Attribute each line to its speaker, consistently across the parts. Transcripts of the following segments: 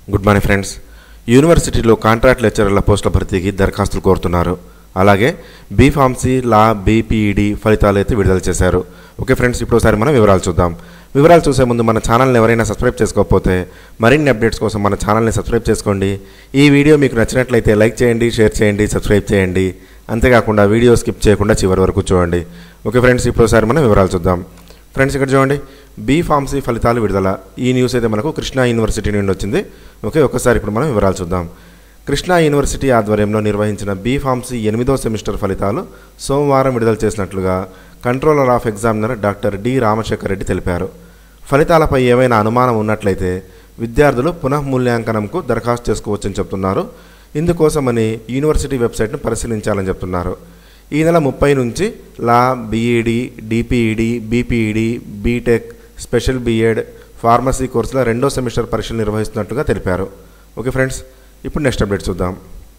Speaker 1: good morning friends యూనివర్సిటీలో contract లెక్చరర్ల పోస్టుల భర్తీకి దరఖాస్తులు కోరుతున్నారు అలాగే బీ ఫార్మసీ లా బీపీఈడి ఫలితాలు అయితే విడుదల చేశారు ఓకే ఫ్రెండ్స్ ఇప్పుడు ఒకసారి మనం వివరాలు చూద్దాం వివరాలు చూసే ముందు మన ఛానల్ని ఎవరైనా సబ్స్క్రైబ్ చేసుకోకపోతే మరిన్ని అప్డేట్స్ కోసం మన ఛానల్ని సబ్స్క్రైబ్ చేసుకోండి ఈ వీడియో మీకు నచ్చినట్లయితే లైక్ చేయండి షేర్ చేయండి సబ్స్క్రైబ్ చేయండి అంతేకాకుండా వీడియో స్కిప్ చేయకుండా చివరి వరకు చూడండి ఓకే ఫ్రెండ్స్ ఇప్పుడు ఒకసారి మనం వివరాలు చూద్దాం ఫ్రెండ్స్ ఇక్కడ చూడండి బీ ఫార్మసీ ఫలితాలు విడుదల ఈ న్యూస్ అయితే మనకు కృష్ణా యూనివర్సిటీ నుండి వచ్చింది ఓకే ఒకసారి ఇప్పుడు మనం వివరాలు చూద్దాం కృష్ణా యూనివర్సిటీ ఆధ్వర్యంలో నిర్వహించిన బీ ఫార్మసీ ఎనిమిదో సెమిస్టర్ ఫలితాలు సోమవారం విడుదల చేసినట్లుగా controller of examiner doctor D Ramasekhar Reddy తెలిపారు ఫలితాలపై ఏమైనా అనుమానం ఉన్నట్లయితే విద్యార్థులు పునఃమూల్యాంకనంకు దరఖాస్తు చేసుకోవచ్చని చెప్తున్నారు ఇందుకోసమని యూనివర్సిటీ వెబ్సైట్ను పరిశీలించాలని చెప్తున్నారు ఈ నెల ముప్పై నుంచి law BEd DPEd BPEd BTech special BEd pharmacy కోర్సుల రెండో సెమిస్టర్ పరీక్షలు నిర్వహిస్తున్నట్టుగా తెలిపారు ఓకే ఫ్రెండ్స్ ఇప్పుడు నెక్స్ట్ అప్డేట్ చూద్దాం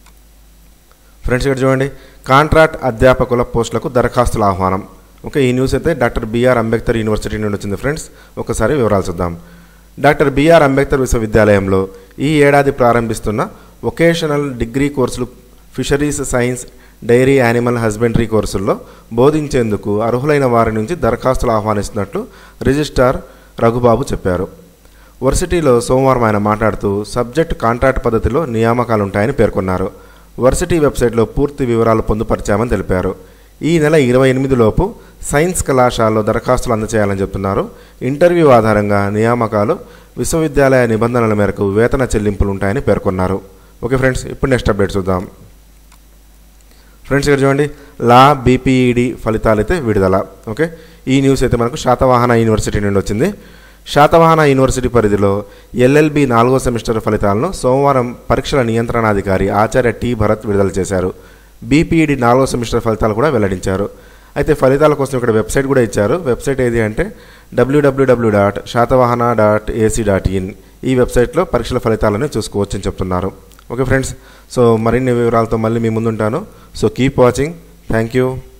Speaker 1: ఫ్రెండ్స్ ఇక్కడ చూడండి కాంట్రాక్ట్ అధ్యాపకుల పోస్టులకు దరఖాస్తుల ఆహ్వానం ఓకే ఈ న్యూస్ అయితే డాక్టర్ బిఆర్ అంబేద్కర్ యూనివర్సిటీ నుండి వచ్చింది ఫ్రెండ్స్ ఒకసారి వివరాలు చూద్దాం డాక్టర్ బిఆర్ అంబేద్కర్ విశ్వవిద్యాలయంలో ఈ ఏడాది ప్రారంభిస్తున్న వొకేషనల్ డిగ్రీ కోర్సులు fisheries science dairy animal husbandry కోర్సుల్లో బోధించేందుకు అర్హులైన వారి నుంచి దరఖాస్తులు ఆహ్వానిస్తున్నట్లు రిజిస్ట్రార్ రఘుబాబు చెప్పారు వర్సిటీలో సోమవారం ఆయన మాట్లాడుతూ సబ్జెక్ట్ కాంట్రాక్ట్ పద్ధతిలో నియామకాలు ఉంటాయని పేర్కొన్నారు వర్సిటీ వెబ్సైట్లో పూర్తి వివరాలు పొందుపరిచామని తెలిపారు ఈ నెల ఇరవై ఎనిమిదిలోపు సైన్స్ కళాశాలలో దరఖాస్తులు అందజేయాలని చెప్తున్నారు ఇంటర్వ్యూ ఆధారంగా నియామకాలు విశ్వవిద్యాలయ నిబంధనల మేరకు వేతన చెల్లింపులు ఉంటాయని పేర్కొన్నారు ఓకే ఫ్రెండ్స్ ఇప్పుడు నెక్స్ట్ అప్డేట్ చూద్దాం ఫ్రెండ్స్ ఇక్కడ చూడండి లా బీపీఈడి ఫలితాలు అయితే విడుదల ఓకే ఈ న్యూస్ అయితే మనకు శాతవాహన యూనివర్సిటీ నుండి వచ్చింది శాతవాహన యూనివర్సిటీ పరిధిలో ఎల్ఎల్బి నాలుగో సెమిస్టర్ ఫలితాలను సోమవారం పరీక్షల నియంత్రణాధికారి ఆచార్య టి భరత్ విడుదల చేశారు బీపీఈడి నాలుగో సెమిస్టర్ ఫలితాలు కూడా వెల్లడించారు అయితే ఫలితాల కోసం ఇక్కడ వెబ్సైట్ కూడా ఇచ్చారు వెబ్సైట్ ఏది అంటే WWW dot Satavahana dot AC dot in ఈ వెబ్సైట్లో పరీక్షల ఫలితాలను చూసుకోవచ్చు అని చెప్తున్నారు ఓకే ఫ్రెండ్స్ సో మరిన్ని వివరాలతో మళ్ళీ మీ ముందుంటాను so keep watching thank you